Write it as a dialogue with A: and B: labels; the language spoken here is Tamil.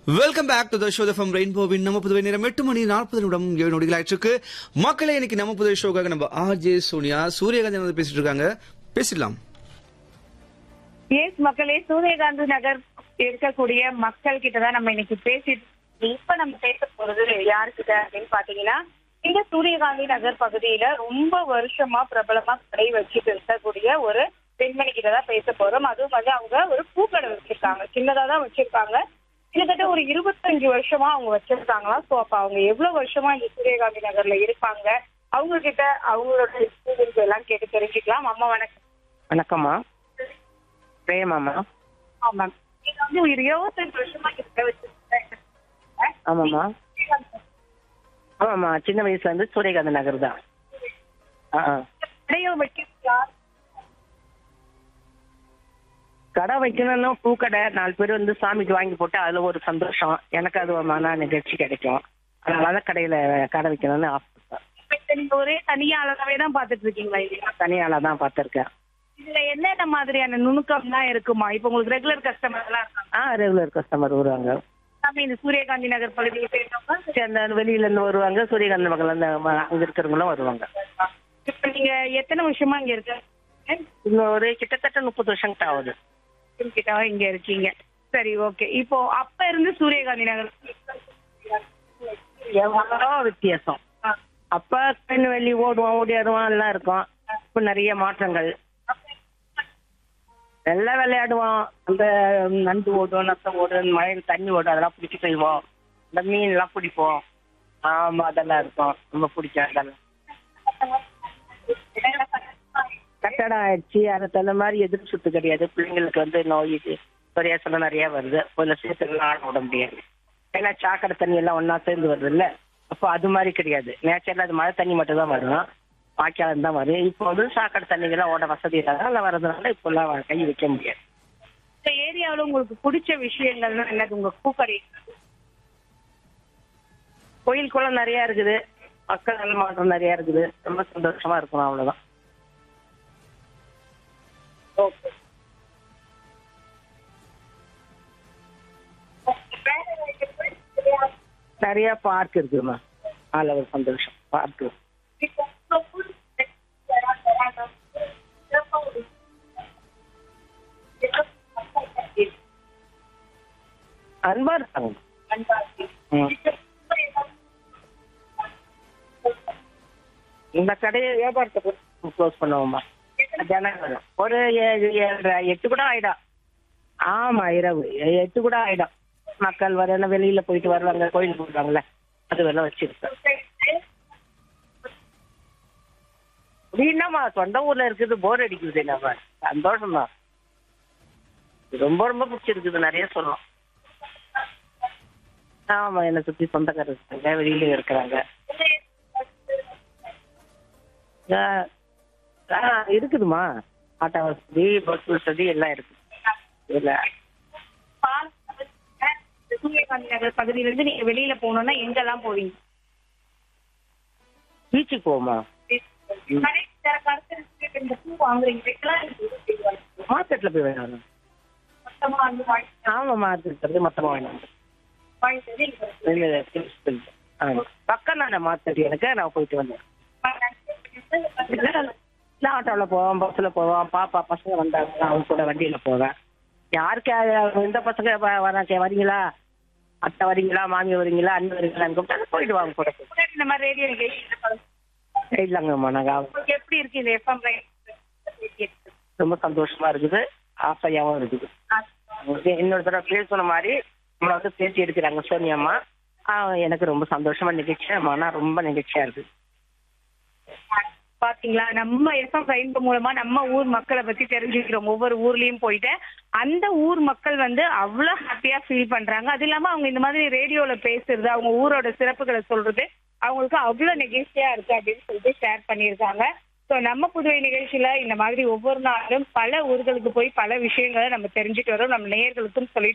A: Welcome back to the show from ரெயின்போவின் நம்ம புதுவை நேரம் எட்டு மணி நாற்பது நிமிடம் ஏழு நொடிகள் ஆயிடுச்சு மக்களே இன்னைக்கு நம்ம புதுவை ஷோக்காக நம்ம ஆர்ஜே சோனியா சூரியகாந்தி வந்து பேசிட்டு இருக்காங்க பேசிடலாம்
B: எஸ் மக்களே சூரியகாந்தி நகர் இருக்கக்கூடிய மக்கள் கிட்ட தான் நம்ம இன்னைக்கு பேசிட்டு இப்ப நம்ம பேச போறது யாருக்கிட்ட அப்படின்னு பாத்தீங்கன்னா இந்த சூரியகாந்தி நகர் பகுதியில ரொம்ப வருஷமா பிரபலமா கடை வச்சுட்டு இருக்கக்கூடிய ஒரு பெண்மணி கிட்ட தான் பேச போறோம் அதுவும் வந்து அவங்க ஒரு பூக்கடை வச்சிருக்காங்க சின்னதா தான் வச்சிருக்காங்க கிட்டத்தட்ட ஒரு இருபத்தஞ்சு வருஷமா அவங்க வச்சிருக்காங்களா சோ அப்ப அவங்க எவ்வளவு வருஷமா இந்த சூரியகாந்தி நகர்ல இருப்பாங்க அவங்க கிட்ட அவங்களோட எக்ஸ்பீரியன்ஸ் எல்லாம் கேட்டு தெரிஞ்சுக்கலாம் அம்மா வணக்கம்
C: வணக்கம்மா பிரேமாம்மா
B: ஆமா நீங்க வந்து ஒரு இருபத்தஞ்சு வருஷமா கிட்ட வச்சிருக்கீங்க
C: ஆமாம்மா ஆமாம்மா சின்ன வயசுல இருந்து சூரியகாந்தி நகர் தான் ஆ ஆ.
B: கடையை வச்சிருக்கா
C: கடை வைக்கணும்னா பூக்கடை நாலு பேர் வந்து சாமிக்கு வாங்கி போட்டு அதுல ஒரு சந்தோஷம் எனக்கு அது ஒரு மன நிகழ்ச்சி கிடைக்கும் அதனால கடையில கடை வைக்கணும்னு ஆசைப்பட்டேன்
B: இப்ப இத நீங்க ஒரே தனியாளராவே தான் பாத்துட்டு இருக்கீங்களா இல்லையா
C: தனியால தான் பார்த்துருக்கேன்
B: இதுல என்னென்ன மாதிரியான நுணுக்கம் தான் இருக்குமா இப்ப உங்களுக்கு ரெகுலர் கஸ்டமர் எல்லாம் இருக்காங்க
C: ஆ ரெகுலர் கஸ்டமர் வருவாங்க
B: நம்ம இந்த சூரியகாந்தி நகர் பகுதியை சேர்ந்தவங்க
C: சரி, அந்த வெளியில இருந்து வருவாங்க சூரியகாந்தி மகள் அந்த ம- அங்க இருக்கிறவங்களும் வருவாங்க
B: இப்ப நீங்க எத்தனை வருஷமா இங்க இருக்க
C: இன்னும் ஒரு கிட்டத்தட்ட முப்பது வருஷம் கிட்ட ஆகுது
B: கிட்ட இங்க இருக்கீங்க சரி ஓகே இப்போ அப்ப இருந்து சூரியகாந்தி நகர்
C: எவ்வளோ வித்தியாசம் அப்ப பெண் வெளி ஓடுவோம் ஓடியாடுவோம் எல்லாம் இருக்கும் இப்ப நிறைய மாற்றங்கள் எல்லாம் விளையாடுவோம் அந்த நண்டு ஓடும் நத்தம் ஓடும் மழையில் தண்ணி ஓடும் அதெல்லாம் பிடிச்சி செய்வோம் இந்த மீன் எல்லாம் பிடிப்போம் ஆமா அதெல்லாம் இருக்கும் ரொம்ப பிடிக்கும் அதெல்லாம் கட்டடம் ஆயிடுச்சு அது தகுந்த மாதிரி எதிர்ப்பு சுத்து கிடையாது பிள்ளைங்களுக்கு வந்து நோய் இது சொரியாசலம் நிறைய வருது கொஞ்சம் சேர்த்துலாம் ஆட விட முடியாது ஏன்னா சாக்கடை தண்ணி எல்லாம் ஒண்ணா சேர்ந்து வருது இல்ல அப்போ அது மாதிரி கிடையாது நேச்சுரலா அது மழை தண்ணி மட்டும் தான் வரும் வாய்க்காலம் தான் வரும் இப்போ வந்து சாக்கடை தண்ணிகள்லாம் ஓட வசதி இல்லாத வர்றதுனால இப்போ எல்லாம் கை வைக்க முடியாது
B: இந்த ஏரியாவுல உங்களுக்கு பிடிச்ச விஷயங்கள்னா என்னது உங்க பூக்கடை
C: கோயில் குளம் நிறைய இருக்குது மக்கள் நல்ல மாற்றம் நிறைய இருக்குது ரொம்ப சந்தோஷமா இருக்கும் அவ்வளவுதான்
B: ஓகே
C: நிறைய பார்க் இருக்குதுமா அதில் ஒரு சந்தோஷம் பார்க்கு அன்பா இருக்காங்க ம். இந்த கடையை வியாபாரத்தை க்ளோஸ் பண்ணுவோம்மா ஜனங்க வரும். ஒரு ஏழு ஏழரை எட்டு கூட ஆயிடும் ஆமா இரவு எ- எட்டு கூட ஆயிடும் மக்கள் வர வெளியில போயிட்டு வருவாங்க கோயிலுக்கு போயிடுவாங்கல்ல அது வேணா வச்சிருக்கேன் என்னம்மா சொந்த ஊர்ல இருக்குது போர் அடிக்குது நம்ம சந்தோஷம் தான் ரொம்ப ரொம்ப பிடிச்சிருக்குது நிறைய சொல்லலாம் ஆமா என்னை சுத்தி சொந்தக்காரர் இருக்காங்க வெளியில இருக்கிறாங்க ஆ, ஆ, இருக்குதுமா ஆட்டோ வசதி பஸ் வசதி எல்லாம் இருக்கு இல்ல
B: சூரியகாந்தி நகர் பகுதியில இருந்து நீங்க வெளியில போகணும்னா எங்கெல்லாம் போவீங்க
C: பீச்சுக்கு போமா
B: கடை திறக்க அடுத்து இந்த பூ வாங்குறீங்க இதெல்லாம் நீங்க எங்க போய் வாங்குவீங்க?
C: மார்க்கெட்ல போய் வேணும்
B: மொத்தமா வந்து வாங்கி-
C: ஆமா மார்க்கெட் மொத்தமா வேணும்
B: வாங்கிட்டு வந்து இங்க
C: இல்ல, இல்ல, இல்ல. ஆமா. பக்கம் தானே மார்க்கெட் எனக்கு நான் போயிட்டு வந்தேன் இல்ல, இல்ல, ஆட்டோல போவோம் பஸ்ல போவோம் பாப்பா பசங்க வந்தாங்க அவங்க கூட வண்டியில போவேன் யாருக்கு யா- இந்த பசங்க வ- வராங்க வரீங்களா அத்தை வரீங்களா மாமி வரீங்களா அண்ணன் வரீங்களான்னு கூப்பிட்டா போயிடுவாங்க கூட
B: முன்னாடி இந்த மாதிரி ரேடியோ நிகழ்ச்சி
C: இல்லைங்கம்மா நாங்க
B: உங்களுக்கு எப்படி இருக்கு இந்த எஃப்எம்
C: ரொம்ப சந்தோஷமா இருக்குது ஆசையாவும் இருக்குது உங்களுக்கு இன்னொரு தடவை பேசுன மாதிரி நம்மளை வந்து பேசி எடுக்கிறாங்க சோனியம்மா ஆ, எனக்கு ரொம்ப சந்தோஷமா நிகழ்ச்சியா மன ரொம்ப நிகழ்ச்சியா இருக்கு
B: பாத்தீங்களா நம்ம எஃப்எம் ரெயின்போ மூலமா நம்ம ஊர் மக்களை பத்தி தெரிஞ்சுக்கிறோம் ஒவ்வொரு ஊர்லயும் போயிட்டு அந்த ஊர் மக்கள் வந்து அவ்வளவு ஹாப்பியா ஃபீல் பண்றாங்க அது இல்லாம அவங்க இந்த மாதிரி ரேடியோல பேசுறது அவங்க ஊரோட சிறப்புகளை சொல்றது அவங்களுக்கு அவ்வளவு நெகிழ்ச்சியா இருக்கு அப்படின்னு சொல்லிட்டு ஷேர் பண்ணியிருக்காங்க ஸோ நம்ம புதுவை நிகழ்ச்சியில இந்த மாதிரி ஒவ்வொரு நாளும் பல ஊர்களுக்கு போய் பல விஷயங்களை நம்ம தெரிஞ்சுட்டு வரோம் நம்ம நேயர்களுக்கும் சொல்லிட்டு